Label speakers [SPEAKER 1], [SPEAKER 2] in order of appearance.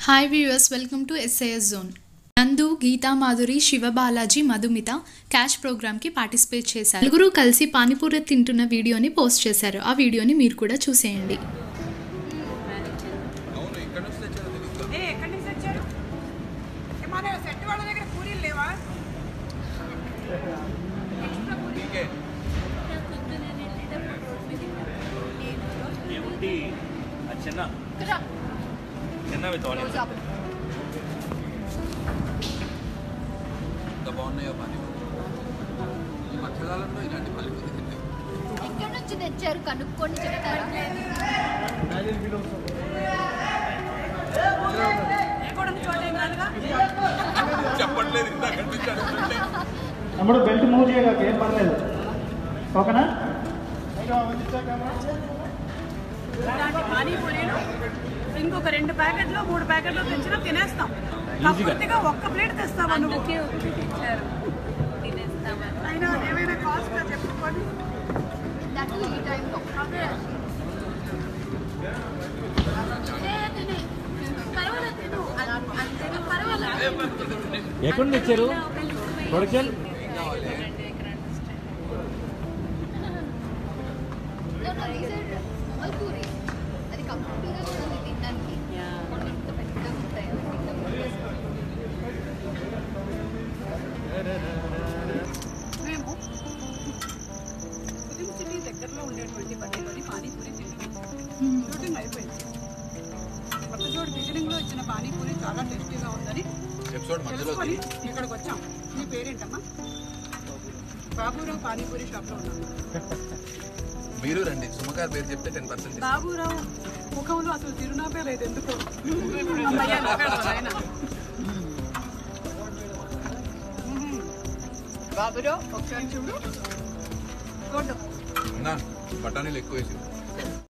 [SPEAKER 1] Hi viewers welcome to SIS zone Nandu Geetha Madhuri Sivabalaji Madhumitha cash ప్రోగ్రామ్కి participate చేశారు నలుగురు కలిసి పానీపూరి తింటున్న వీడియోని పోస్ట్ చేశారు ఆ వీడియోని మీరు కూడా చూసేయండి
[SPEAKER 2] అవును ఇక్కడ నుంచి తెచ్చారో తెలియదు
[SPEAKER 3] ఏ ఎక్కడి నుంచి వచ్చారు ఏ, మన సెట్ వాళ్ళ దగ్గర పూరీలు లేవా
[SPEAKER 2] నీకే
[SPEAKER 4] ఏమిటి అది చిన్న చిన్న విత్ ఆనియన్
[SPEAKER 2] ఎంత బాగున్నాయో పని ఈ మధ్యకాలంలో ఇలాంటి పల్లెటూరు తింటే
[SPEAKER 5] ఎక్కడి నుంచి తెచ్చారు కనుక్కొని చెప్తారా
[SPEAKER 3] ఎక్కడ నుంచి చోట ఏం కాదుగా
[SPEAKER 2] చెప్పట్లేదు ఇందాక నుంచి అడుగుతుంటే
[SPEAKER 6] తమ్ముడు బెల్ట్ మూవ్ చేయగా ఏం పర్లేదు ఓకేనా
[SPEAKER 3] ఇలాంటి పానీపూరీలు ఇంకొక రెండు ప్యాకెట్లు మూడు ప్యాకెట్లు తెచ్చినా తినేస్తాం కాకపోతే ఒక్క ప్లేట్ తెస్తావా నువ్వు అయినా ఏమైనా కాస్ట్ చెప్పుకోండి
[SPEAKER 5] దట్ ఈ టైంలో పర్వాలేదు తిను అంతేనా పర్వాలేదు
[SPEAKER 4] ఎక్కడి నుంచి వచ్చారు ప్రొడక్షన్
[SPEAKER 5] పూరి అది కంప్లీట్గా కూడా తినడానికి కొన్ని ఇంత పెద్దగా ఉంటాయి
[SPEAKER 3] మేము ఫిలిం సిటీ దగ్గరలో ఉండేటువంటి పట్టేలోని పానీపూరి తిండి షూటింగ్ అయిపోయింది కొత్త చోటు బిగినింగ్ లో ఇచ్చిన పానీపూరి చాలా టేస్టీగా ఉందని
[SPEAKER 2] ఎపిసోడ్ మధ్యలో
[SPEAKER 3] తెలుసుకొని ఇక్కడికి వచ్చాం నీ పేరేంటమ్మా బాబురావు పానీపూరి షాప్ లో ఉన్నాను
[SPEAKER 2] మీరు రండి సుమగారు పేరు చెప్తే టెన్ పర్సెంట్
[SPEAKER 3] బాబురావు ముఖంలో అసలు చిరునాపే లేదు ఎందుకో అమ్మయ్య, నవ్వాడు మా నాయన. మ్మ్. బాబురావు ఒకసారి చూడు కొట్టు
[SPEAKER 2] బఠానీలు ఎక్కువ వేసి